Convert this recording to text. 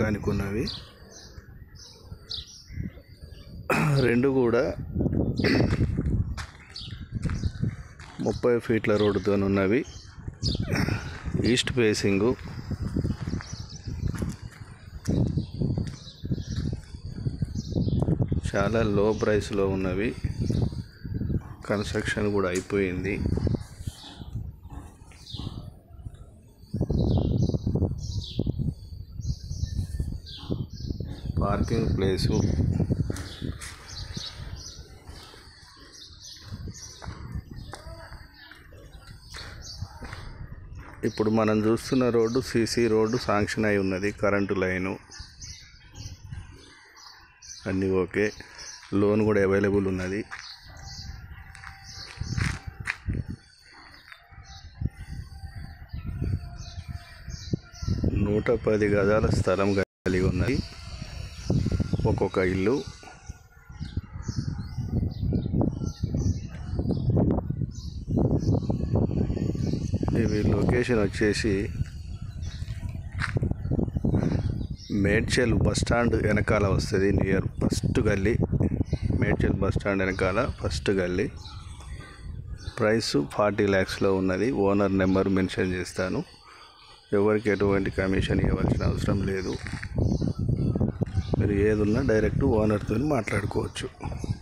అమ్మకానికి ఉన్నవి రెండు కూడా ముప్పై ఫీట్ల రోడ్డుతో ఉన్నవి ఈస్ట్ ఫేసింగు చాలా లో ప్రైస్లో ఉన్నవి కన్స్ట్రక్షన్ కూడా అయిపోయింది పార్కింగ్ ప్లేసు ఇప్పుడు మనం చూస్తున్న రోడ్డు సీసీ రోడ్డు శాంక్షన్ అయి ఉన్నది కరెంటు లైను అన్నీ ఓకే లోన్ కూడా అవైలబుల్ ఉన్నది నూట పది గజాల స్థలం కలిగి ఉన్నది ఒక్కొక్క ఇల్లు ఇవి లొకేషన్ వచ్చేసి మేడ్చల్ బస్ స్టాండ్ వెనకాల వస్తుంది నియర్ ఫస్ట్ గల్లీ మేడ్చల్ బస్ స్టాండ్ వెనకాల ఫస్ట్ గల్లీ ప్రైస్ ఫార్టీ ల్యాక్స్లో ఉన్నది ఓనర్ నెంబర్ మెన్షన్ చేస్తాను ఎవరికి ఎటువంటి కమిషన్ ఇవ్వాల్సిన అవసరం లేదు మీరు ఏదున్నా డైరెక్ట్ ఓనర్తో మాట్లాడుకోవచ్చు